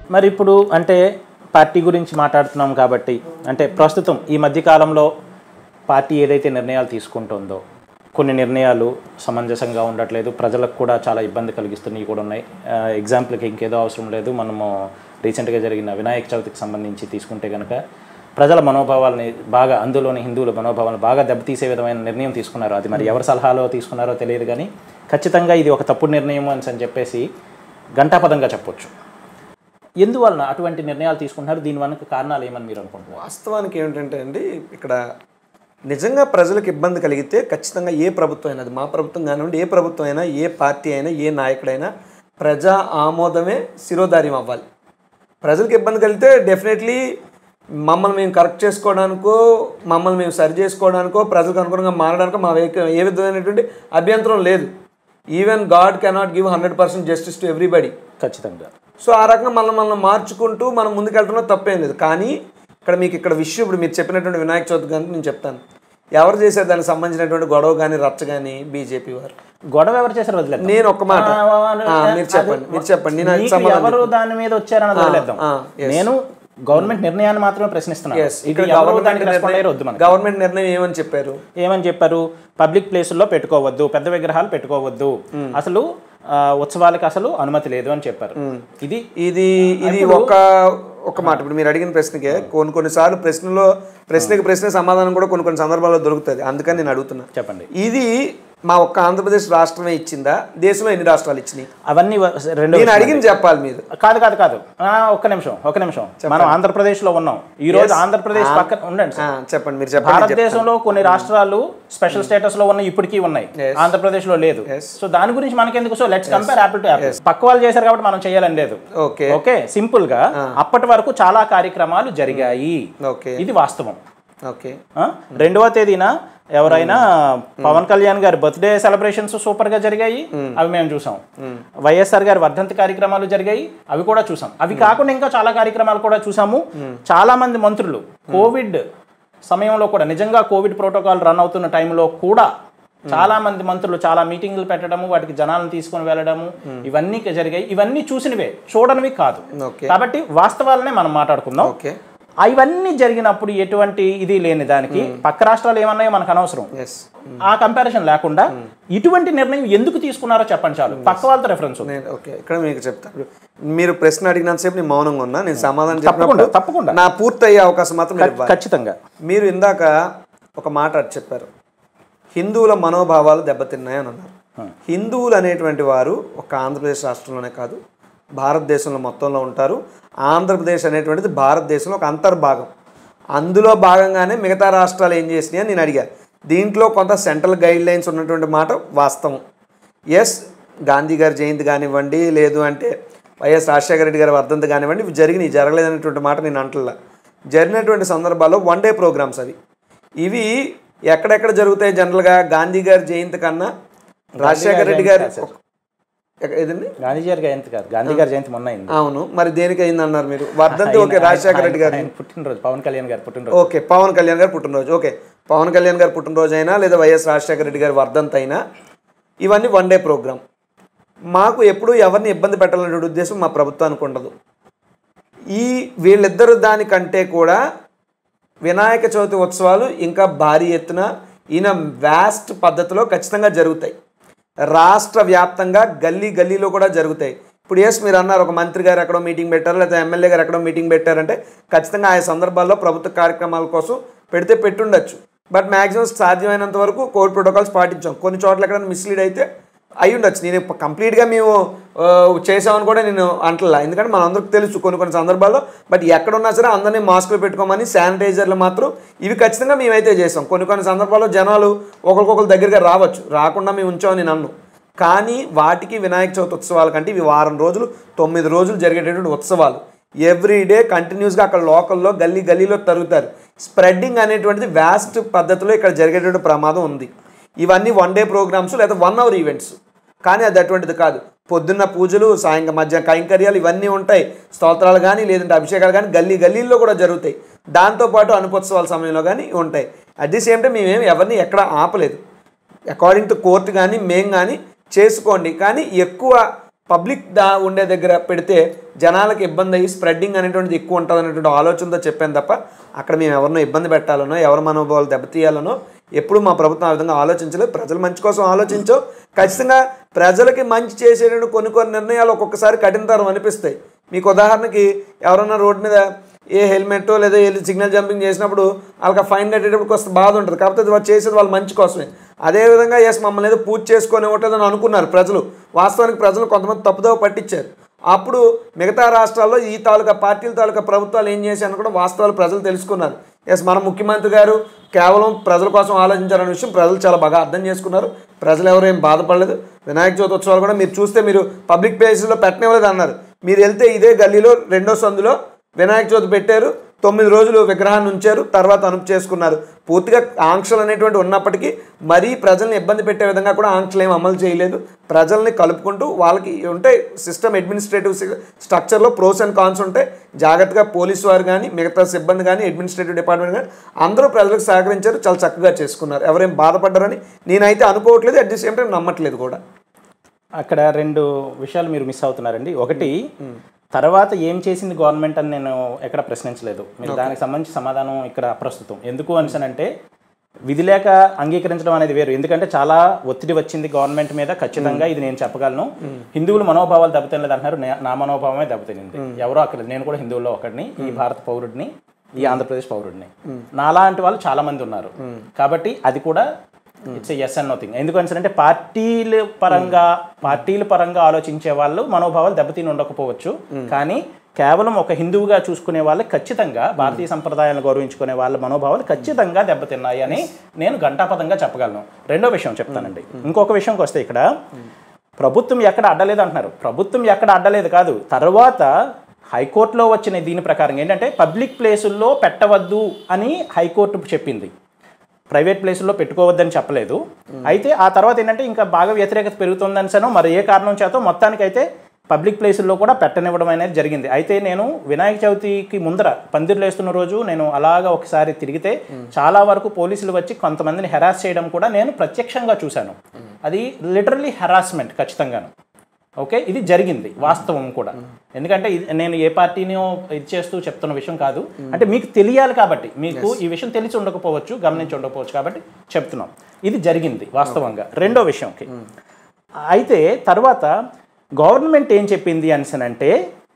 మరి ఇప్పుడు అంటే పార్టీ గురించి మాట్లాడుతున్నాం కాబట్టి అంటే ప్రస్తుతం ఈ మధ్య కాలంలో పార్టీ ఏదైతే నిర్ణయాలు తీసుకుంటుందో కొన్ని నిర్ణయాలు సమంజసంగా ఉండట్లేదు ప్రజలకు కూడా చాలా ఇబ్బంది కలిగిస్తున్నాయి కూడా ఉన్నాయి ఆ, ఎగ్జాంపుల్కి ఇంకేదో అవసరం లేదు మనము రీసెంట్గా జరిగిన వినాయక చవితికి సంబంధించి తీసుకుంటే కనుక ప్రజల మనోభావాలని బాగా అందులోని హిందువుల మనోభావాలను బాగా దెబ్బతీసే విధమైన నిర్ణయం తీసుకున్నారు అది మరి ఎవరి సలహాలో తీసుకున్నారో తెలియదు కానీ ఖచ్చితంగా ఇది ఒక తప్పుడు నిర్ణయం అని అని చెప్పేసి ఘంటాపదంగా చెప్పొచ్చు ఎందువలన అటువంటి నిర్ణయాలు తీసుకుంటున్నారు దీని వెనక కారణాలు ఏమని మీరు అనుకుంటున్నారు వాస్తవానికి ఏమిటంటే అండి ఇక్కడ నిజంగా ప్రజలకు ఇబ్బంది కలిగితే ఖచ్చితంగా ఏ ప్రభుత్వం అయినా అది మా ప్రభుత్వం కానివ్వండి ఏ ప్రభుత్వం అయినా ఏ పార్టీ అయినా ఏ నాయకుడైనా ప్రజా ఆమోదమే శిరోధార్యం అవ్వాలి ప్రజలకు ఇబ్బంది కలిగితే డెఫినెట్లీ మమ్మల్ని మేము కరెక్ట్ చేసుకోవడానికో మమ్మల్ని మేము సరి చేసుకోవడానికో ప్రజలకు అనుగుణంగా మారడానికో మా ఏ- ఏ విధమైనటువంటి అభ్యంతరం లేదు even God cannot give hundred percent justice to everybody ఖచ్చితంగా సో ఆ రకంగా మనం మనం మార్చుకుంటూ మనం ముందుకెళ్ళడంలో తప్పేం లేదు కానీ ఇక్కడ మీకు ఇక్కడ విషయం ఇప్పుడు మీరు చెప్పినటువంటి వినాయక చవితి కనుక నేను చెప్తాను ఎవరు చేశారు దానికి సంబంధించినటువంటి గొడవ కానీ రచ్చ కానీ బీజేపీ వారు గొడవ ఎవరు చేశారు వదిలేద్దాం నేను ఒక్క మాట ఆ, ఆ, ఆ, మీరు చెప్పండి మీరు చెప్పండి నేను మీకు సమాధానం ఎవరు దాని మీద వచ్చారన్నది వదిలేద్దాం ఆ, నేను గవర్నమెంట్ నిర్ణయాన్ని మాత్రమే ప్రశ్నిస్తున్నాను Yes, ఇది ఇక్కడ ఎవరు గవర్నమెంట్ దానికి రెస్పాండ్ అయ్యారు వద్దు మనకి గవర్నమెంట్ నిర్ణయం ఏమని చెప్పారు ఏమని చెప్పారు పబ్లిక్ ప్లేసుల్లో పెట్టుకోవద్దు పెద్ద విగ్రహాలు పెట్టుకోవద్దు అసలు ఆ, ఉత్సవాలకు అసలు అనుమతి లేదు అని చెప్పారు ఇది ఇది ఇది ఒక ఒక మాట ఇప్పుడు మీరు అడిగిన ప్రశ్నకే కొన్ని కొన్నిసార్లు ప్రశ్నలో ప్రశ్నకి ప్రశ్న సమాధానం కూడా కొన్ని కొన్ని సందర్భాల్లో దొరుకుతుంది అందుకని నేను అడుగుతున్నా చెప్పండి ఇది మా ఒక్క ఆంధ్రప్రదేశ్ రాష్ట్రమే ఇచ్చిందా దేశంలో ఎన్ని రాష్ట్రాలు ఇచ్చినాయి అవన్నీ వ- రెండు నేను అడిగింది చెప్పాలి మీరు కాదు కాదు కాదు ఆ, ఒక్క నిమిషం ఒక్క నిమిషం మనం ఆంధ్రప్రదేశ్ లో ఉన్నాం ఈ రోజు ఆంధ్రప్రదేశ్ పక్కన ఉండండి ఆ, సార్. చెప్పండి మీరు చెప్పండి భారతదేశంలో కొన్ని రాష్ట్రాలు స్పెషల్ స్టేటస్ లో ఉన్నాయి ఇప్పటికీ ఉన్నాయి ఆంధ్రప్రదేశ్ లో లేదు సో దాని గురించి మనకెందుకు so let's compare apple to apple పక్క వాళ్ళు చేశారు కాబట్టి మనం చేయాలని లేదు ఓకే ఓకే సింపుల్ గా అప్పటి వరకు చాలా కార్యక్రమాలు జరిగాయి ఓకే ఇది వాస్తవం ఓకే ఆ? రెండవ తేదీన ఎవరైనా పవన్ కళ్యాణ్ గారి బర్త్డే సెలబ్రేషన్స్ సూపర్ గా జరిగాయి అవి మేము చూసాం వైఎస్ఆర్ గారి వర్ధంతి కార్యక్రమాలు జరిగాయి అవి కూడా చూసాం అవి కాకుండా ఇంకా చాలా కార్యక్రమాలు కూడా చూసాము చాలా మంది మంత్రులు కోవిడ్ సమయంలో కూడా నిజంగా కోవిడ్ ప్రోటోకాల్ రన్ అవుతున్న టైంలో కూడా చాలా మంది మంత్రులు చాలా మీటింగ్లు పెట్టడము వాటికి జనాలను తీసుకొని వెళ్ళడము ఇవన్నీ జరిగాయి ఇవన్నీ చూసినవే చూడనివి కాదు ఓకే కాబట్టి వాస్తవాలనే మనం మాట్లాడుకుందాం ఓకే ఆ ఇవన్నీ జరిగినప్పుడు ఎటువంటి ఇది లేని దానికి పక్క రాష్ట్రాలు ఏమన్నాయో మనకు అనవసరం ఎస్ ఆ కంపారిజన్ లేకుండా ఇటువంటి నిర్ణయం ఎందుకు తీసుకున్నారో చెప్పండి చాలు పక్క వాళ్ళతో రెఫరెన్స్ ఉంది నేను ఓకే ఇక్కడ మీకు చెప్తాను మీరు ప్రశ్న అడిగినంతసేపు నేను మౌనంగా ఉన్నా నేను సమాధానం తప్పకుండా చెప్పినప్పుడు తప్పకుండా నా పూర్తి అయ్యే అవకాశం మాత్రం మీరు ఇవ్వాలి. ఖచ్చితంగా మీరు ఇందాక ఒక మాట అటు చెప్పారు హిందువుల మనోభావాలు దెబ్బతిన్నాయి అని అన్నారు హిందువులు అనేటువంటి వారు ఒక ఆంధ్రప్రదేశ్ రాష్ట్రంలోనే కాదు భారతదేశంలో మొత్తంలో ఉంటారు ఆంధ్రప్రదేశ్ అనేటువంటిది భారతదేశంలో ఒక అంతర్భాగం అందులో భాగంగానే మిగతా రాష్ట్రాలు ఏం చేసినాయి అని నేను అడిగా దీంట్లో కొంత సెంట్రల్ గైడ్ లైన్స్ ఉన్నటువంటి మాట వాస్తవం ఎస్ గాంధీ గారి జయంతి కానివ్వండి లేదు అంటే వైఎస్ రాజశేఖర రెడ్డి గారి వర్ధంతి కానివ్వండి ఇవి జరిగినాయి జరగలేదనేటువంటి మాట నేను అంటలా జరిగినటువంటి సందర్భాల్లో వన్ డే ప్రోగ్రామ్స్ అవి ఇవి ఎక్కడెక్కడ జరుగుతాయి జనరల్గా గాంధీ గారి జయంతి కన్నా రాజశేఖర రెడ్డి గారి ఎక్క- ఏదండి గాంధీ గారి జయంతి కాదు గాంధీ గారి జయంతి మొన్న అయింది అవును మరి దేనికి అయింది అన్నారు మీరు వర్ధంతి ఓకే రాజశేఖర రెడ్డి గారి ఆయన పుట్టినరోజు పవన్ కళ్యాణ్ గారి పుట్టినరోజు ఓకే పవన్ కళ్యాణ్ గారి పుట్టినరోజు ఓకే పవన్ కళ్యాణ్ గారి పుట్టినరోజు అయినా లేదా వైఎస్ రాజశేఖర రెడ్డి గారి వర్ధంతి అయినా ఇవన్నీ వన్ డే ప్రోగ్రామ్ మాకు ఎప్పుడూ ఎవరిని ఇబ్బంది పెట్టాలనే ఉద్దేశం మా ప్రభుత్వానికి ఉండదు ఈ వీళ్ళిద్దరు దానికంటే కూడా వినాయక చవితి ఉత్సవాలు ఇంకా భారీ ఎత్తున ఈయన వ్యాస్ట్ పద్ధతిలో ఖచ్చితంగా జరుగుతాయి రాష్ట్ర వ్యాప్తంగా గల్లీ గల్లీలో కూడా జరుగుతాయి ఇప్పుడు ఎస్ మీరు అన్నారు ఒక మంత్రి గారు ఎక్కడో మీటింగ్ పెట్టారు లేదా ఎమ్మెల్యే గారు ఎక్కడో మీటింగ్ పెట్టారంటే ఖచ్చితంగా ఆయా సందర్భాల్లో ప్రభుత్వ కార్యక్రమాల కోసం పెడితే పెట్టుండొచ్చు బట్ మ్యాక్సిమం సాధ్యమైనంత వరకు కోవిడ్ ప్రోటోకాల్స్ పాటించాం కొన్ని చోట్ల ఎక్కడైనా మిస్లీడ్ అయితే అయి ఉండొచ్చు నేను ఇప్పుడు కంప్లీట్గా మేము ఆ, చేసామని కూడా నేను అంటలా ఎందుకంటే మనందరికి తెలుసు కొన్ని కొన్ని సందర్భాల్లో బట్ ఎక్కడున్నా సరే అందరినీ మాస్కులు పెట్టుకోమని శానిటైజర్లు మాత్రం ఇవి ఖచ్చితంగా మేమైతే చేసాం కొన్ని కొన్ని సందర్భాల్లో జనాలు ఒకరికొకరు దగ్గరగా రావచ్చు రాకుండా మేము ఉంచామని నేను అన్ను కానీ వాటికి వినాయక చవితి ఉత్సవాల కంటే ఇవి వారం రోజులు తొమ్మిది రోజులు జరిగేటటువంటి ఉత్సవాలు ఎవ్రీ డే కంటిన్యూస్గా అక్కడ లోకల్లో గల్లీ గల్లీలో తరుగుతారు స్ప్రెడ్డింగ్ అనేటువంటిది వ్యాస్ట్ పద్ధతిలో ఇక్కడ జరిగేటువంటి ప్రమాదం ఉంది ఇవన్నీ వన్ డే ప్రోగ్రామ్స్ లేదా వన్ అవర్ ఈవెంట్స్ కానీ అది అటువంటిది కాదు పొద్దున్న పూజలు సాయంత్రం మధ్య కైంకర్యాలు ఇవన్నీ ఉంటాయి స్తోత్రాలు కానీ లేదంటే అభిషేకాలు కానీ గల్లీ గల్లీల్లో కూడా జరుగుతాయి దాంతోపాటు అనుపోత్సవాల సమయంలో కానీ ఉంటాయి అట్ ది సేమ్ టైం మేమేం ఎవరిని ఎక్కడ ఆపలేదు అకార్డింగ్ టు కోర్టు కానీ మేం కానీ చేసుకోండి కానీ ఎక్కువ పబ్లిక్ దా ఉండే దగ్గర పెడితే జనాలకు ఇబ్బంది అయ్యి స్ప్రెడ్డింగ్ అనేటువంటిది ఎక్కువ ఉంటుంది అనేటువంటి ఆలోచనతో చెప్పాను తప్ప అక్కడ మేము ఎవరినో ఇబ్బంది పెట్టాలనో ఎవరి మనోభావాలు దెబ్బతీయాలనో ఎప్పుడు మా ప్రభుత్వం ఆ విధంగా ఆలోచించలేదు ప్రజల మంచి కోసం ఆలోచించో ఖచ్చితంగా ప్రజలకి మంచి చేసేటువంటి కొన్ని కొన్ని నిర్ణయాలు ఒక్కొక్కసారి కఠినతరం అనిపిస్తాయి మీకు ఉదాహరణకి ఎవరన్నా రోడ్డు మీద ఏ హెల్మెట్ లేదా ఏ సిగ్నల్ జంపింగ్ చేసినప్పుడు వాళ్ళకి ఫైన్ కట్టేటప్పుడు కొంత బాధ ఉంటుంది కాకపోతే అది వాళ్ళు చేసేది వాళ్ళ మంచి కోసమే అదేవిధంగా ఎస్ మమ్మల్ని ఏదో పూజ చేసుకొని ఇవ్వట్లేదని అనుకున్నారు ప్రజలు వాస్తవానికి ప్రజలు కొంతమంది తప్పుదోవ పట్టించారు అప్పుడు మిగతా రాష్ట్రాల్లో ఈ తాలూకా పార్టీల తాలూకా ప్రభుత్వాలు ఏం చేశాయని కూడా వాస్తవాలు ప్రజలు తెలుసుకున్నారు ఎస్ మన ముఖ్యమంత్రి గారు కేవలం ప్రజల కోసం ఆలోచించారనే విషయం ప్రజలు చాలా బాగా అర్థం చేసుకున్నారు ప్రజలు ఎవరు ఏం బాధపడలేదు వినాయక చవితి ఉత్సవాలు కూడా మీరు చూస్తే మీరు పబ్లిక్ ప్లేసెస్లో పెట్టనివ్వలేదు అన్నారు మీరు వెళ్తే ఇదే గల్లీలో రెండో సందులో వినాయక చవితి పెట్టారు తొమ్మిది రోజులు విగ్రహాన్ని ఉంచారు తర్వాత అనుపు చేసుకున్నారు పూర్తిగా ఆంక్షలు అనేటువంటి ఉన్నప్పటికీ మరీ ప్రజల్ని ఇబ్బంది పెట్టే విధంగా కూడా ఆంక్షలు ఏం అమలు చేయలేదు ప్రజల్ని కలుపుకుంటూ వాళ్ళకి ఉంటాయి సిస్టమ్ అడ్మినిస్ట్రేటివ్ స్ట్రక్చర్లో ప్రోస్ అండ్ కాన్స్ ఉంటాయి జాగ్రత్తగా పోలీసు వారు కానీ మిగతా సిబ్బంది కానీ అడ్మినిస్ట్రేటివ్ డిపార్ట్మెంట్ కానీ అందరూ ప్రజలకు సహకరించారు చాలా చక్కగా చేసుకున్నారు ఎవరేం బాధపడ్డారని నేనైతే అనుకోవట్లేదు అట్ ది సేమ్ టైం నమ్మట్లేదు కూడా అక్కడ రెండు విషయాలు మీరు మిస్ అవుతున్నారండి ఒకటి తర్వాత ఏం చేసింది గవర్నమెంట్ అని నేను ఎక్కడ ప్రశ్నించలేదు మీరు దానికి సంబంధించి సమాధానం ఇక్కడ అప్రస్తుతం ఎందుకు అంటే విధి లేక అంగీకరించడం అనేది వేరు ఎందుకంటే చాలా ఒత్తిడి వచ్చింది గవర్నమెంట్ మీద ఖచ్చితంగా ఇది నేను చెప్పగలను హిందువుల మనోభావాలు దెబ్బతినలేదు అంటున్నారు నే- నా మనోభావమే దెబ్బతినింది ఎవరో అక్కడ నేను కూడా హిందువుల్లో ఒకడిని ఈ భారత పౌరుడిని ఈ ఆంధ్రప్రదేశ్ పౌరుడిని నాలాంటి వాళ్ళు చాలా మంది ఉన్నారు కాబట్టి అది కూడా ఇట్స్ ఎస్ అండ్ నోథింగ్ ఎందుకంటే పార్టీల పరంగా పార్టీల పరంగా ఆలోచించే వాళ్ళు మనోభావాలు దెబ్బతిని ఉండకపోవచ్చు కానీ కేవలం ఒక హిందువుగా చూసుకునే వాళ్ళు ఖచ్చితంగా భారతీయ సంప్రదాయాలను గౌరవించుకునే వాళ్ళ మనోభావాలు ఖచ్చితంగా దెబ్బతిన్నాయి అని నేను ఘంటాపదంగా చెప్పగలను రెండో విషయం చెప్తానండి ఇంకొక విషయంకి వస్తే ఇక్కడ ప్రభుత్వం ఎక్కడ అడ్డలేదు అంటున్నారు ప్రభుత్వం ఎక్కడ అడ్డలేదు కాదు తర్వాత హైకోర్టులో వచ్చిన దీని ప్రకారం ఏంటంటే పబ్లిక్ ప్లేసుల్లో పెట్టవద్దు అని హైకోర్టు చెప్పింది ప్రైవేట్ ప్లేసుల్లో పెట్టుకోవద్దని చెప్పలేదు అయితే ఆ తర్వాత ఏంటంటే ఇంకా బాగా వ్యతిరేకత పెరుగుతుందని సనో మరి ఏ కారణం చేతో మొత్తానికైతే పబ్లిక్ ప్లేసుల్లో కూడా పెట్టనివ్వడం అనేది జరిగింది అయితే నేను వినాయక చవితికి ముందర పందిర్లు వేస్తున్న రోజు నేను అలాగా ఒకసారి తిరిగితే చాలా వరకు పోలీసులు వచ్చి కొంతమందిని హెరాస్ చేయడం కూడా నేను ప్రత్యక్షంగా చూశాను అది లిటరలీ హెరాస్మెంట్ ఖచ్చితంగాను ఓకే ఇది జరిగింది వాస్తవం కూడా ఎందుకంటే ఇది నేను ఏ పార్టీనో ఇది చేస్తూ చెప్తున్న విషయం కాదు అంటే మీకు తెలియాలి కాబట్టి మీకు ఈ విషయం తెలిసి ఉండకపోవచ్చు గమనించి ఉండకపోవచ్చు కాబట్టి చెప్తున్నాం ఇది జరిగింది వాస్తవంగా రెండో విషయంకి అయితే తర్వాత గవర్నమెంట్ ఏం చెప్పింది అంటే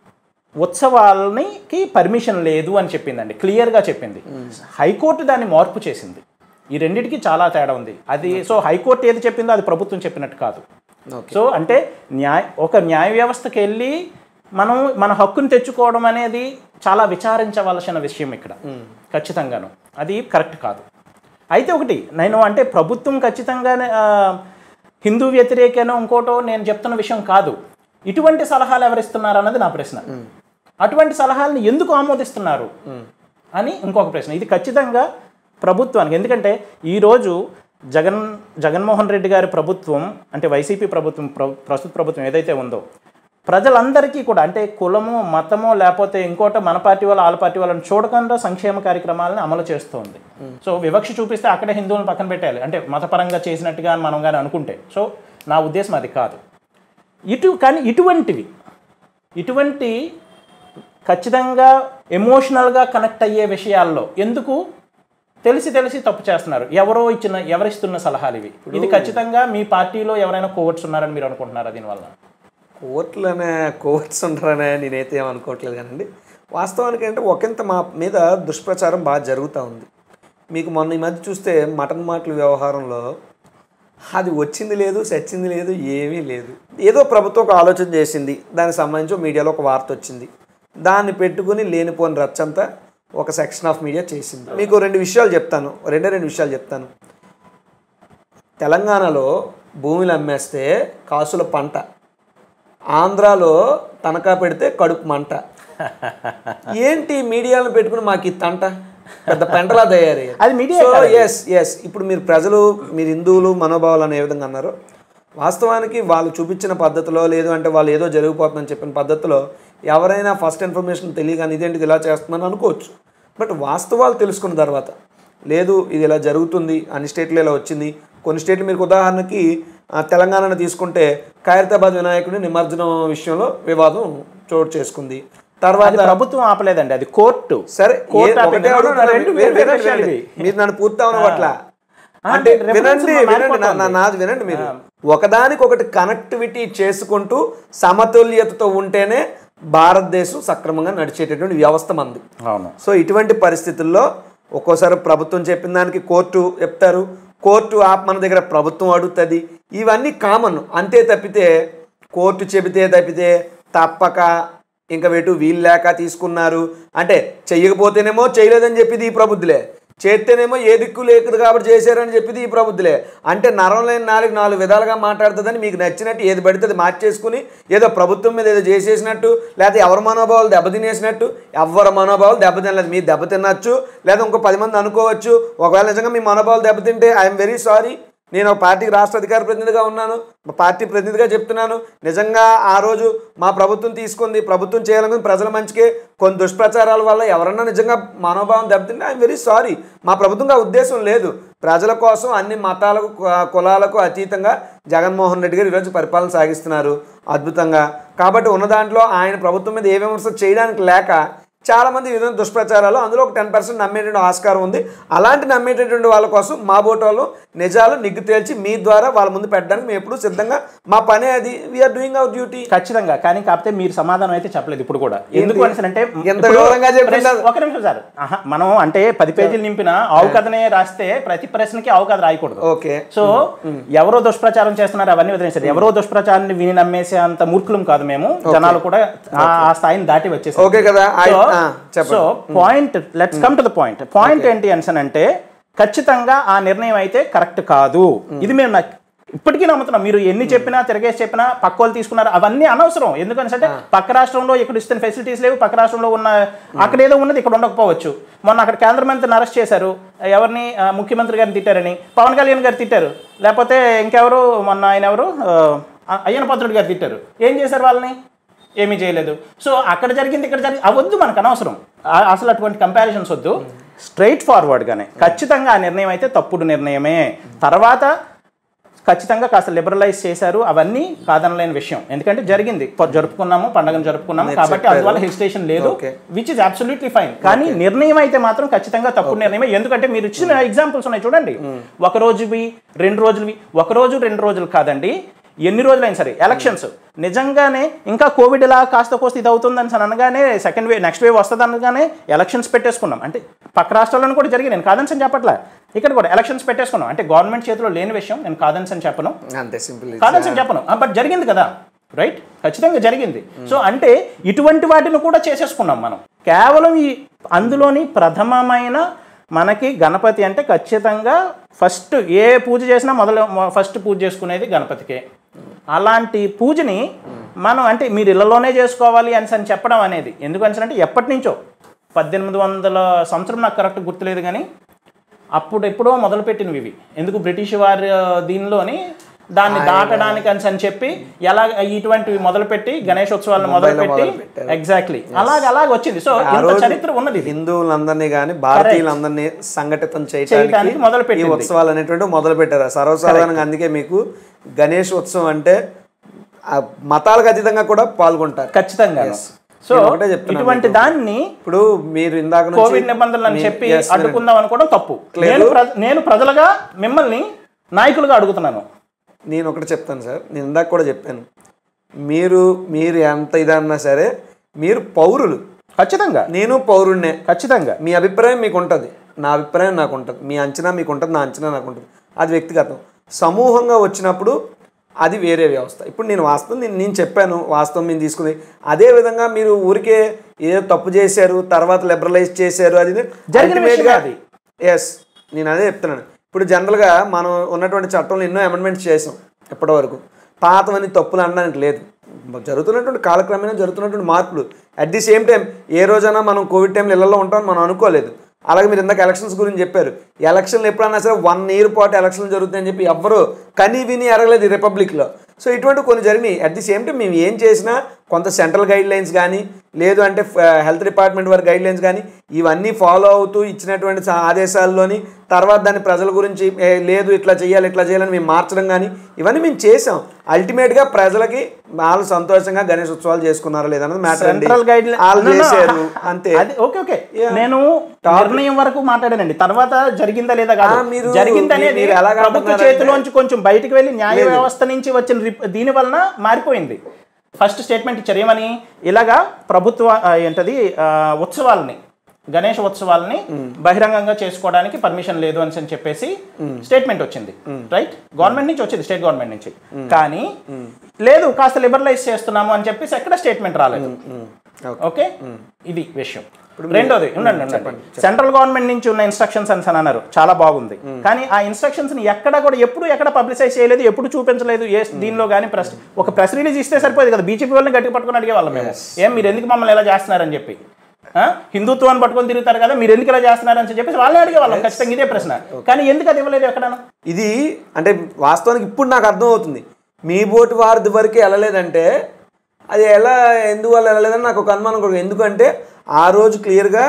ఉత్సవాలకి పర్మిషన్ లేదు అని చెప్పిందండి క్లియర్గా చెప్పింది హైకోర్టు దాన్ని మార్పు చేసింది ఈ రెండింటికి చాలా తేడా ఉంది అది సో హైకోర్టు ఏది చెప్పిందో అది ప్రభుత్వం చెప్పినట్టు కాదు ఓకే సో అంటే న్యాయ ఒక న్యాయ వ్యవస్థకి వెళ్ళి మనం మన హక్కుని తెచ్చుకోవడం అనేది చాలా విచారించవలసిన విషయం ఇక్కడ ఖచ్చితంగాను అది కరెక్ట్ కాదు అయితే ఒకటి నేను అంటే ప్రభుత్వం ఖచ్చితంగా ఆ, హిందూ వ్యతిరేకనో ఇంకోటో నేను చెప్తున్న విషయం కాదు ఇటువంటి సలహాలు ఎవరిస్తున్నారు అన్నది నా ప్రశ్న అటువంటి సలహాలను ఎందుకు ఆమోదిస్తున్నారు అని ఇంకొక ప్రశ్న ఇది ఖచ్చితంగా ప్రభుత్వానికి ఎందుకంటే ఈరోజు జగన్ జగన్మోహన్ రెడ్డి గారి ప్రభుత్వం అంటే వైసీపీ ప్రభుత్వం ప్ర- ప్రస్తుత ప్రభుత్వం ఏదైతే ఉందో ప్రజలందరికీ కూడా అంటే కులము మతము లేకపోతే ఇంకోట మన పార్టీ వాళ్ళు వాళ్ళ పార్టీ వాళ్ళని చూడకుండా సంక్షేమ కార్యక్రమాలను అమలు చేస్తోంది సో వివక్ష చూపిస్తే అక్కడే హిందువులను పక్కన పెట్టాలి అంటే మతపరంగా చేసినట్టుగా మనం కానీ అనుకుంటే సో నా ఉద్దేశం అది కాదు ఇటు కానీ ఇటువంటివి ఇటువంటి ఖచ్చితంగా ఎమోషనల్గా కనెక్ట్ అయ్యే విషయాల్లో ఎందుకు తెలిసి తెలిసి తప్పు చేస్తున్నారు ఎవరో ఇచ్చిన ఎవరిస్తున్న సలహాలు ఇవి ఇది ఖచ్చితంగా మీ పార్టీలో ఎవరైనా కోవర్ట్స్ ఉన్నారని మీరు అనుకుంటున్నారా దీనివల్ల కోర్టులనే కోర్ట్స్ ఉంటారనే నేనైతే ఏమనుకోవట్లేదు కానండి వాస్తవానికి అంటే ఒకంత మా మీద దుష్ప్రచారం బాగా జరుగుతూ ఉంది మీకు మొన్న ఈ మధ్య చూస్తే మటన్ మాటల వ్యవహారంలో అది వచ్చింది లేదు సచ్చింది లేదు ఏమీ లేదు ఏదో ప్రభుత్వం ఒక ఆలోచన చేసింది దానికి సంబంధించి ఒక మీడియాలో ఒక వార్త వచ్చింది దాన్ని పెట్టుకుని లేనిపోని రచ్చంతా ఒక సెక్షన్ ఆఫ్ మీడియా చేసింది మీకు రెండు విషయాలు చెప్తాను రెండే రెండు విషయాలు చెప్తాను తెలంగాణలో భూములు అమ్మేస్తే కాసుల పంట ఆంధ్రాలో తనఖా పెడితే కడుపు మంట ఏంటి మీడియాలను పెట్టుకుని మాకు ఈ తంట పెద్ద పెంటలా తయారయ్యారు అది మీడియా సో ఎస్ ఎస్ ఇప్పుడు మీరు ప్రజలు మీరు హిందువులు మనోభావాలు అని ఏ విధంగా అన్నారు వాస్తవానికి వాళ్ళు చూపించిన పద్ధతిలో లేదు అంటే వాళ్ళు ఏదో జరిగిపోతుందని చెప్పిన పద్ధతిలో ఎవరైనా ఫస్ట్ ఇన్ఫర్మేషన్ తెలియగానే ఇదేంటిది ఇలా చేస్తుందని అనుకోవచ్చు బట్ వాస్తవాలు తెలుసుకున్న తర్వాత లేదు ఇది ఇలా జరుగుతుంది అన్ని స్టేట్లో ఇలా వచ్చింది కొన్ని స్టేట్లు మీకు ఉదాహరణకి ఆ, తెలంగాణను తీసుకుంటే ఖైరతాబాద్ వినాయకుడి నిమజ్జనం విషయంలో వివాదం చోటు చేసుకుంది తర్వాత అది ప్రభుత్వం ఆపలేదండి అది కోర్టు సరే ఏ- కోర్టు ఆపింది. ఒకటే No, no, no, అడుగుతున్నా, రెండు వినండి, వేరే వినండి, విషయాలు వినండి. ఇవి. మీరు నన్ను పూర్తి అవనవట్లా ఆ, అంటే reference వినండి వినండి నా- మారిపోతుంది. నా- నాది వినండి మీరు ఒకదానికొకటి కనెక్టివిటీ చేసుకుంటూ సమతుల్యతతో ఉంటేనే భారతదేశం సక్రమంగా నడిచేటటువంటి వ్యవస్థ మంది అవును సో ఇటువంటి పరిస్థితుల్లో ఒక్కోసారి ప్రభుత్వం చెప్పిన దానికి కోర్టు చెప్తారు కోర్టు ఆప్ మన దగ్గర ప్రభుత్వం అడుగుతుంది ఇవన్నీ కామన్ అంతే తప్పితే కోర్టు చెబితే తప్పితే తప్పక ఇంకా వెటు వీలు లేక తీసుకున్నారు అంటే చెయ్యకపోతేనేమో చేయలేదని చెప్పింది ఈ ప్రబుద్ధులే చేస్తేనేమో ఏ దిక్కు లేదు కాబట్టి చేశారని చెప్పింది ఈ ప్రబుద్ధులే అంటే నరం లేని నాలుగు నాలుగు విధాలుగా మాట్లాడుతుందని మీకు నచ్చినట్టు ఏది పడితే అది మార్చేసుకుని ఏదో ప్రభుత్వం మీద ఏదో చేసేసినట్టు లేకపోతే ఎవరి మనోభావాలు దెబ్బతినేసినట్టు ఎవరి మనోభావాలు దెబ్బతినలేదు మీరు దెబ్బతినచ్చు లేదా ఇంకో పది మంది అనుకోవచ్చు ఒకవేళ నిజంగా మీ మనోభావాలు దెబ్బతింటే ఐఎమ్ వెరీ సారీ నేను ఒక పార్టీకి రాష్ట్ర అధికార ప్రతినిధిగా ఉన్నాను మా పార్టీ ప్రతినిధిగా చెప్తున్నాను నిజంగా ఆ రోజు మా ప్రభుత్వం తీసుకుంది ప్రభుత్వం చేయాలనుకుంది ప్రజల మంచికే కొన్ని దుష్ప్రచారాల వల్ల ఎవరన్నా నిజంగా మనోభావం దెబ్బతింటే ఐఎమ్ వెరీ సారీ మా ప్రభుత్వంగా ఉద్దేశం లేదు ప్రజల కోసం అన్ని మతాలకు కు- కులాలకు అతీతంగా జగన్మోహన్ రెడ్డి గారు ఈరోజు పరిపాలన సాగిస్తున్నారు అద్భుతంగా కాబట్టి ఉన్న దాంట్లో ఆయన ప్రభుత్వం మీద ఏ విమర్శ చేయడానికి లేక చాలా మంది ఈ విధంగా దుష్ప్రచారాలు అందులో ఒక టెన్ పర్సెంట్ నమ్మేటువంటి ఆస్కారం ఉంది అలాంటి నమ్మేటటువంటి వాళ్ళ కోసం మా బోట్ వాళ్ళు నిజాలు నిగ్గు తేల్చి మీ ద్వారా వాళ్ళ ముందు పెట్టడానికి మేము ఎప్పుడు సిద్ధంగా మా పనే అది వీఆర్ డూయింగ్ అవర్ డ్యూటీ ఖచ్చితంగా కానీ కాకపోతే మీరు సమాధానం అయితే చెప్పలేదు ఇప్పుడు కూడా ఎందుకు అనేసి అంటే ఎంత ఇప్పుడు వివరంగా చెప్పినా- ప్రశ్న- ఒక నిమిషం సార్ ఆహా, మనం అంటే పది పేజీలు నింపిన ఆవు కథనే రాస్తే ప్రతి ప్రశ్నకి ఆవు కథ రాయకూడదు ఓకే సో ఎవరో దుష్ప్రచారం చేస్తున్నారు అవన్నీ వదిలేసారు ఎవరో దుష్ప్రచారాన్ని విని నమ్మేసే అంత మూర్ఖులం కాదు మేము జనాలు కూడా ఆ ఆ స్థాయిని దాటి వచ్చేసారు ఓకే కదా I- సో ఆ, చెప్పండి. So point let's come to the point point ఏంటి అంటే ఖచ్చితంగా ఆ నిర్ణయం అయితే కరెక్ట్ కాదు ఇది మేము నాకు ఇప్పటికీ నమ్ముతున్నాం మీరు ఎన్ని చెప్పినా తిరగేసి చెప్పినా పక్క వాళ్ళు తీసుకున్నారు అవన్నీ అనవసరం ఎందుకని అంటే పక్క రాష్ట్రంలో ఇక్కడ ఇస్తున్న ఫెసిలిటీస్ లేవు పక్క రాష్ట్రంలో ఉన్న అక్కడ ఏదో ఉన్నది ఇక్కడ ఉండకపోవచ్చు మొన్న అక్కడ కేంద్ర మంత్రిని అరెస్ట్ చేశారు ఎవరిని ఆ, ముఖ్యమంత్రి గారిని తిట్టారని పవన్ కళ్యాణ్ గారు తిట్టారు లేకపోతే ఇంకెవరు మొన్న ఆయన ఎవరు ఆ, అయ్యన పాత్రుడు గారు తిట్టారు ఏం చేశారు వాళ్ళని ఏమీ చేయలేదు సో అక్కడ జరిగింది ఇక్కడ జరిగింది అవద్దు మనకు అనవసరం ఆ- అసలు అటువంటి కంపారిజన్స్ వద్దు స్ట్రైట్ ఫార్వర్డ్గానే ఖచ్చితంగా ఆ నిర్ణయం అయితే తప్పుడు నిర్ణయమే తర్వాత ఖచ్చితంగా కాస్త లిబరలైజ్ చేశారు అవన్నీ కాదనలేని విషయం ఎందుకంటే జరిగింది ప- జరుపుకున్నాము పండుగను జరుపుకున్నాము కాబట్టి అందువల్ల హిల్ స్టేషన్ లేదు Okay. Which is absolutely fine కానీ నిర్ణయం అయితే మాత్రం ఖచ్చితంగా తప్పుడు నిర్ణయమే ఎందుకంటే మీరు ఇచ్చిన ఎగ్జాంపుల్స్ ఉన్నాయి చూడండి ఒక రోజువి రెండు రోజులవి ఒక రోజు రెండు రోజులు కాదండి ఎన్ని రోజులైనా సరే ఎలక్షన్స్ నిజంగానే ఇంకా కోవిడ్ ఇలా కాస్త కోస్త ఇది అవుతుందని అని అనగానే సెకండ్ వేవ్ నెక్స్ట్ వేవ్ వస్తుంది అనగానే ఎలక్షన్స్ పెట్టేసుకున్నాం అంటే పక్క రాష్ట్రాల్లో కూడా జరిగింది నేను కాదని అని చెప్పట్లే ఇక్కడ కూడా ఎలక్షన్స్ పెట్టేసుకున్నాం అంటే గవర్నమెంట్ చేతిలో లేని విషయం నేను కాదని అని చెప్పను అంతే సింపుల్ కాదని అని చెప్పను బట్ జరిగింది కదా రైట్ ఖచ్చితంగా జరిగింది సో అంటే ఇటువంటి వాటిని కూడా చేసేసుకున్నాం మనం కేవలం ఈ అందులోని ప్రథమమైన మనకి గణపతి అంటే ఖచ్చితంగా ఫస్ట్ ఏ పూజ చేసినా మొదలు ఫస్ట్ పూజ చేసుకునేది గణపతికే అలాంటి పూజని మనం అంటే మీరు ఇళ్లలోనే చేసుకోవాలి అని అని చెప్పడం అనేది ఎందుకని అంటే ఎప్పటి నుంచో పద్దెనిమిది వందల సంవత్సరం నాకు కరెక్ట్ గుర్తులేదు కానీ అప్పుడు ఎప్పుడో మొదలుపెట్టినవి ఇవి ఎందుకు బ్రిటిష్ వారి ఆ, దీనిలోని దాన్ని దాటడానికి అని అని చెప్పి ఎలా ఇటువంటివి మొదలుపెట్టి గణేశోత్సవాలను మొదలుపెట్టి మొదలుపెట్టారు. ఎగ్జాక్ట్లీ అలాగ అలాగ వచ్చింది సో ఆ ఇంత రోజు చరిత్ర ఉన్నది ఇది హిందువులందరినీ కానీ భారతీయులందరినీ సంఘటితం చేయడానికి చేయడానికి ఈ మొదలుపెట్టింది. ఉత్సవాలు అనేటువంటి మొదలు పెట్టారు సర్వసాధారణంగా అందుకే మీకు గణేష్ ఉత్సవం అంటే ఆ మతాలకు అతీతంగా కూడా పాల్గొంటారు ఖచ్చితంగా సో నేను ఒకటే చెప్తున్నాను ఇటువంటి దాన్ని ఇప్పుడు మీరు ఇందాక నుంచి కోవిడ్ నిబంధనలు అని మీ- చెప్పి yes, వినండి. అడ్డుకుందాం అనుకోవడం తప్పు నేను ప్ర- నేను ప్రజలుగా మిమ్మల్ని నాయకులుగా అడుగుతున్నాను నేను ఒకటి చెప్తాను సార్ నేను ఇందాక కూడా చెప్పాను మీరు మీరు ఎంత ఇదన్నా సరే మీరు పౌరులు ఖచ్చితంగా నేను పౌరుణ్ణే ఖచ్చితంగా మీ అభిప్రాయం మీకు ఉంటుంది నా అభిప్రాయం నాకు ఉంటుంది మీ అంచనా మీకు ఉంటుంది నా అంచనా నాకు ఉంటుంది అది వ్యక్తిగతం సమూహంగా వచ్చినప్పుడు అది వేరే వ్యవస్థ ఇప్పుడు నేను వాస్తవం నేను నేను చెప్పాను వాస్తవం మేము తీసుకుంది అదే విధంగా మీరు ఊరికే ఏదో తప్పు చేశారు తర్వాత లిబరలైజ్ చేశారు అది జరిగిన విషయం అది. ఎస్ నేను అదే చెప్తున్నాను ఇప్పుడు జనరల్గా మనం ఉన్నటువంటి చట్టంలో ఎన్నో అమెండ్మెంట్స్ చేసాం ఇప్పటివరకు పాతవని తప్పులు అనడానికి లేదు జరుగుతున్నటువంటి కాలక్రమేణా జరుగుతున్నటువంటి మార్పులు అట్ ది సేమ్ టైం ఏ రోజైనా మనం కోవిడ్ టైంలో ఇళ్లలో ఉంటామని మనం అనుకోలేదు అలాగే మీరు ఇందాక ఎలక్షన్స్ గురించి చెప్పారు ఎలక్షన్లు ఎప్పుడన్నా సరే వన్ ఇయర్ పాటు ఎలక్షన్లు జరుగుతాయని చెప్పి ఎవ్వరు కని విని ఎరగలేదు ఈ రిపబ్లిక్లో సో ఇటువంటి కొన్ని జరిగినాయి అట్ ది సేమ్ టైం మేము ఏం చేసినా కొంత సెంట్రల్ గైడ్ లైన్స్ కానీ లేదు అంటే హెల్త్ డిపార్ట్మెంట్ వారి గైడ్ లైన్స్ కానీ ఇవన్నీ ఫాలో అవుతూ ఇచ్చినటువంటి స- ఆదేశాల్లోని తర్వాత దాన్ని ప్రజల గురించి "ఏ, లేదు ఇట్లా చేయాలి ఇట్లా చేయాలని మేము మార్చడం కానీ ఇవన్నీ మేము చేసాం అల్టిమేట్గా ప్రజలకి వాళ్ళు సంతోషంగా గణేష్ ఉత్సవాలు చేసుకున్నారా లేదన్నది మ్యాటర్ అండి సెంట్రల్ గైడ్ వాళ్ళు చేశారు అంతే అది ఓకే ఓకే నేను నిర్ణయం వరకు మాట్లాడానండి తర్వాత జరిగిందా లేదా ఆ, కాదు మీరు- జరిగింది అనేది మీరు ఎలాగ ప్రభుత్వ అంటున్నారంటే- చేతిలోంచి కొంచెం బయటికి వెళ్ళి న్యాయ వ్యవస్థ నుంచి వచ్చిన రిప్- దీని వలన మారిపోయింది ఫస్ట్ స్టేట్మెంట్ ఇచ్చారు ఏమని ఇలాగా ప్రభుత్వ ఆ, ఏంటది ఆ, ఉత్సవాలని గణేష్ ఉత్సవాలని బహిరంగంగా చేసుకోవడానికి పర్మిషన్ లేదు అని అని చెప్పేసి స్టేట్మెంట్ వచ్చింది రైట్ గవర్నమెంట్ నుంచి వచ్చింది స్టేట్ గవర్నమెంట్ నుంచి కానీ లేదు కాస్త లిబరలైజ్ చేస్తున్నాము అని చెప్పేసి ఎక్కడ స్టేట్మెంట్ రాలేదు ఓకే ఇది విషయం రెండోది ఉండండి ఉండండి సెంట్రల్ గవర్నమెంట్ నుంచి ఉన్న ఇన్స్ట్రక్షన్స్ అని అన్నారు చాలా బాగుంది కానీ ఆ ఇన్స్ట్రక్షన్స్ ని ఎక్కడ కూడా ఎప్పుడు ఎక్కడ పబ్లిసైజ్ చేయలేదు ఎప్పుడు చూపించలేదు ఏ దీనిలో కానీ ప్రెస్ ఒక ప్రెస్ రిలీజ్ ఇస్తే సరిపోదు కదా బీజేపీ వాళ్ళని గట్టిగా పట్టుకుని అడిగే వాళ్ళం మేము ఏం మీరు ఎందుకు మమ్మల్ని ఎలా చేస్తున్నారని చెప్పి ఆ? హిందుత్వాన్ని పట్టుకొని తిరుగుతారు కదా మీరు ఎందుకు ఇలా చేస్తున్నారని చెప్పేసి వాళ్ళే అడిగే వాళ్ళం ఖచ్చితంగా ఇదే ప్రశ్న కానీ ఎందుకు అది ఇవ్వలేదు ఎక్కడన్నా ఇది అంటే వాస్తవానికి ఇప్పుడు నాకు అర్థమవుతుంది మీ బోటు వారిది వరకు వెళ్ళలేదంటే అది ఎలా ఎందువల్ల వెళ్ళలేదని నాకు ఒక అనుమానం కూడా ఎందుకంటే ఆ రోజు క్లియర్గా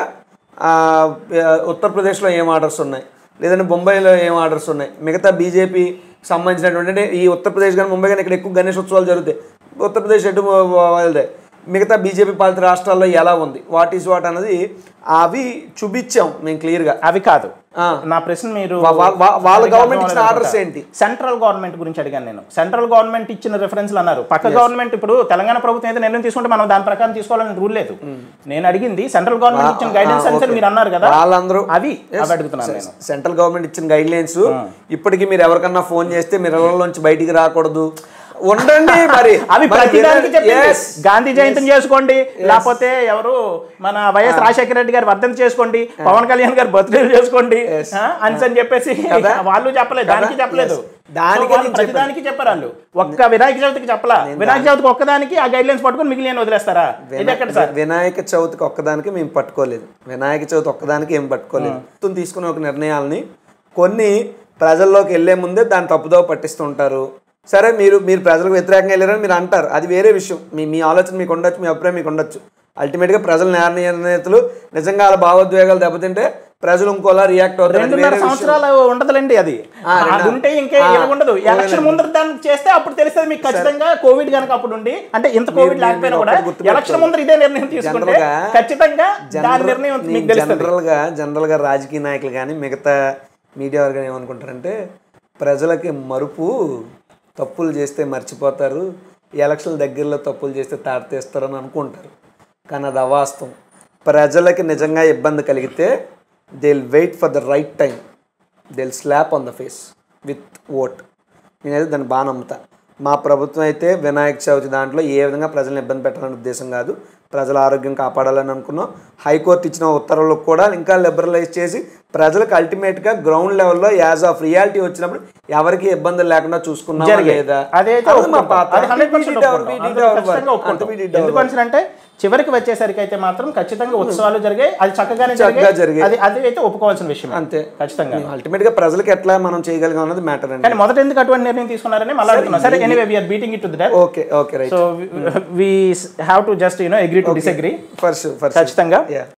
ఉత్తరప్రదేశ్లో ఏం ఆర్డర్స్ ఉన్నాయి లేదంటే బొంబాయిలో ఏం ఆర్డర్స్ ఉన్నాయి మిగతా బీజేపీ సంబంధించినటువంటి అంటే ఈ ఉత్తరప్రదేశ్ కానీ ముంబై కానీ ఇక్కడ ఎక్కువ గణేష్ ఉత్సవాలు జరుగుతాయి ఉత్తరప్రదేశ్ ఎటు వెళ్తాయి మిగతా బీజేపీ పాలిత రాష్ట్రాల్లో ఎలా ఉంది వాట్ ఈస్ వాట్ అన్నది అవి చూపించాం మేము క్లియర్గా అవి కాదు ఆ. నా ప్రశ్న మీరు వా- వా- వా- వాళ్ళ సరిగ్గా గవర్నమెంట్ ఇచ్చిన అర్థం ఆర్డర్స్ అవ్వలేదు ఏంటి? సెంట్రల్ గవర్నమెంట్ గురించి అడిగాను నేను సెంట్రల్ గవర్నమెంట్ ఇచ్చిన రిఫరెన్స్లు అన్నారు పక్క గవర్నమెంట్ ఇప్పుడు తెలంగాణ ప్రభుత్వం అయితే నిర్ణయం తీసుకుంటే మనం దాని ప్రకారం తీసుకోవాలని రూల్ లేదు నేను అడిగింది సెంట్రల్ గవర్నమెంట్ ఇచ్చిన గైడెన్స్ అని okay. మీరు అన్నారు కదా వాళ్ళందరూ అవి అవి అడుగుతున్నాను నేను సెంట్రల్ గవర్నమెంట్ ఇచ్చిన గైడ్ లైన్స్ ఇప్పటికీ మీరు ఎవరికన్నా ఫోన్ చేస్తే మీరు ఇళ్ళలోంచి బయటికి రాకూడదు ఉండండి మరి అవి మరి ప్రతిదానికి వినండి. చెప్పింది Yes. గాంధీ జయంతిని చేసుకోండి లేకపోతే ఎవరు మన వైఎస్ రాజశేఖర రెడ్డి గారి వర్ధంతి చేసుకోండి పవన్ కళ్యాణ్ గారి బర్త్డే చేసుకోండి ఆ, అని అని చెప్పేసి కదా? వాళ్ళు చెప్పలేదు దానికి కదా? చెప్పలేదు Yes. దానికే సో వాళ్ళు నేను ప్రతిదానికి చెప్పారు వాళ్ళు ఒక్క వినాయక చవితికి చెప్పలా వినాయక చవితికి ఒక్కదానికి ఆ గైడ్ లైన్స్ పట్టుకొని మిగిలిన వదిలేస్తారా ఇది ఎక్కడ సార్ వినాయక చవితికి ఒక్కదానికి మేము పట్టుకోలేదు వినాయక చవితి ఒక్కదానికి ఏం పట్టుకోలేదు మొత్తం తీసుకునే ఒక నిర్ణయాలని కొన్ని ప్రజల్లోకి వెళ్ళే ముందే దాన్ని తప్పుదోవ పట్టిస్తుంటారు సరే మీరు మీరు ప్రజలకు వ్యతిరేకంగా వెళ్ళారని మీరు అంటారు అది వేరే విషయం మీ మీ ఆలోచన మీకు ఉండొచ్చు మీ అభిప్రాయం మీకు ఉండొచ్చు అల్టిమేట్గా ప్రజల న్యాయ నిర్ణేతలు నిజంగా వాళ్ళ భావోద్వేగాలు దెబ్బతింటే ప్రజలు ఇంకోలా రియాక్ట్ అవుతారు అది రెండున్నర వేరే విషయం సంవత్సరాలు ఉండదులేండి అది ఆ, రెండు- అది ఉంటే ఇంకే ఆ, ఇలా ఉండదు ఎలక్షన్ ముందర దానికి చేస్తే అప్పుడు తెలుస్తుంది మీకు ఖచ్చితంగా కోవిడ్ కనుక అప్పుడు ఉండి అంటే ఇంత కోవిడ్ మీరు- లేకపోయినా మీరు కూడా ఒకటి గుర్తుపెట్టుకోవాలి. ఎలక్షన్ ముందర ఇదే నిర్ణయం తీసుకుంటే జనరల్గా ఖచ్చితంగా దాని నిర్ణయం మీకు తెలుస్తుంది జనరల్గా జనరల్గా రాజకీయ నాయకులు కానీ మిగతా మీడియా వారు కానీ ఏమనుకుంటారంటే ప్రజలకి మరుపు తప్పులు చేస్తే మర్చిపోతారు ఈ ఎలక్షన్ దగ్గరలో తప్పులు చేస్తే తాడతీస్తారని అనుకుంటారు కానీ అది అవాస్తవం ప్రజలకి నిజంగా ఇబ్బంది కలిగితే they will wait for the right time they will slap on the face with vote నేనైతే దాన్ని బాగా నమ్ముతా మా ప్రభుత్వం అయితే వినాయక చవితి దాంట్లో ఏ విధంగా ప్రజలను ఇబ్బంది పెట్టాలనే ఉద్దేశం కాదు ప్రజల ఆరోగ్యం కాపాడాలని అనుకున్నాం హైకోర్టు ఇచ్చిన ఉత్తర్వులకు కూడా ఇంకా లిబరలైజ్ చేసి ప్రజలకు అల్టిమేట్గా గ్రౌండ్ లెవెల్లో యాజ్ ఆఫ్ రియాలిటీ వచ్చినప్పుడు ఎవరికి ఇబ్బందులు లేకుండా చూసుకున్నామా జరిగాయి. లేదా అదైతే అది మా ఒప్పుకుంటాం. పాత్ర. అది 100% We did our- ఒప్పుకుంటాం. we did అందులో our work. ఖచ్చితంగా అంతే, ఒప్పుకుంటాం. we did our ఎందుకు work. అంటే చివరికి వచ్చేసరికి అయితే మాత్రం ఖచ్చితంగా ఉత్సవాలు జరిగాయి అది చక్కగానే చక్కగా జరిగాయి జరిగాయి. అది అది అయితే ఒప్పుకోవాల్సిన విషయం అంతే ఖచ్చితంగా అల్టిమేట్గా ప్రజలకు ఎట్లా మనం చేయగలిగాం అన్నది మ్యాటర్ అండి కానీ మొదట ఎందుకు అటువంటి నిర్ణయం తీసుకున్నారని మళ్ళీ అడుగుతున్నా సరే anyway we're beating it to that okay okay right so we have to just you know agree to disagree for sure for ఖచ్చితంగా Yeah.